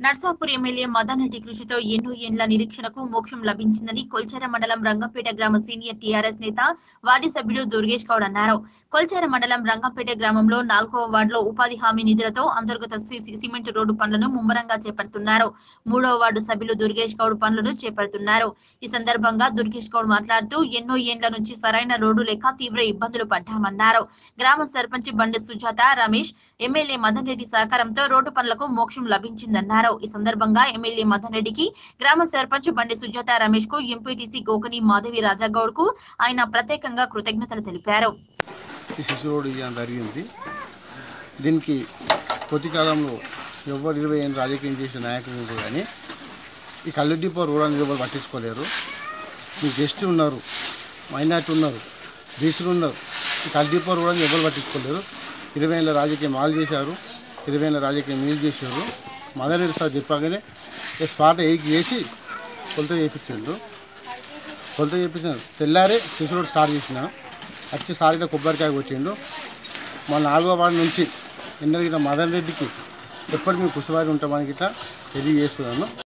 Narsapur MLA Madan Reddy కృషితో ఎన్నో ఏండ్ల నిరీక్షణకు మోక్షం లభించిందని కొల్చార మండలం రంగంపేట గ్రామ సీనియర్ టీఆర్ఎస్ నేత వార్డు సభ్యుడు దుర్గేష్ గౌడ్ అన్నారు కొల్చార మండలం రంగంపేట గ్రామంలో నాలుగవ వార్డులో ఉపాధి హామీ నిధులతో అంతర్గత సి- సిమెంట్ రోడ్డు పనులను ముమ్మరంగా చేపడుతున్నారు మూడవ వార్డు సభ్యులు దుర్గేష్ గౌడ్ పనులను చేపడుతున్నారు ఈ సందర్భంగా దుర్గేష్ గౌడ్ మాట్లాడుతూ ఎన్నో ఏండ్ల నుంచి సరైన రోడ్డు లేక తీవ్ర ఇబ్బందులు పడ్డామన్నారు గ్రామ సర్పంచ్ బండి సుజాత రమేష్ ఎమ్మెల్యే మదన్ రెడ్డి సహకారంతో రోడ్డు పనులకు మోక్షం లభించిందన్నారు ఈ సందర్భంగా ఎమ్మెల్యే మదన్ రెడ్డికి గ్రామ సర్పంచ్ బండి సుజాత రమేష్ కు ఎంపీటీసీ గోకని మాధవి రాజాగౌడ్ కు ఆయన ప్రత్యేకంగా కృతజ్ఞతలు తెలిపారు ఈ శిశు రోడ్డు ఇవ్వడం జరిగింది దీనికి కొద్ది కాలంలో ఎవరు ఇరవై ఏళ్ళు రాజకీయం చేసే నాయకులు ఉంటారు కానీ ఈ కళ్ళు డిపో రోడ్ అనేది ఎవరు పట్టించుకోలేరు మీ గెస్ట్ ఉన్నారు మైనార్టీ ఉన్నారు బీసీలు ఉన్నారు ఈ కళ్ళు డిపో రోడ్ అని ఎవరు పట్టించుకోలేరు ఇరవై ఏళ్ళ రాజకీయం మాలు చేశారు ఇరవై ఏళ్ళ రాజకీయం మీలు చేశారు మదర్ సార్ చెప్పగానే ఈ స్పాట్ ఎయికి వేసి కొలత చేయించిండు కొలత చేయించిన తెల్లారే శిశు రోడ్ స్టార్ట్ చేసిన వచ్చి సారిగా కొబ్బరికాయ కొట్టిండు మా నాలుగో వార్డు నుంచి ఎన్నో మదన్ రెడ్డికి ఎప్పటికీ మేము కుసవారి ఉంటామని గిట్లా తెలియజేస్తున్నాను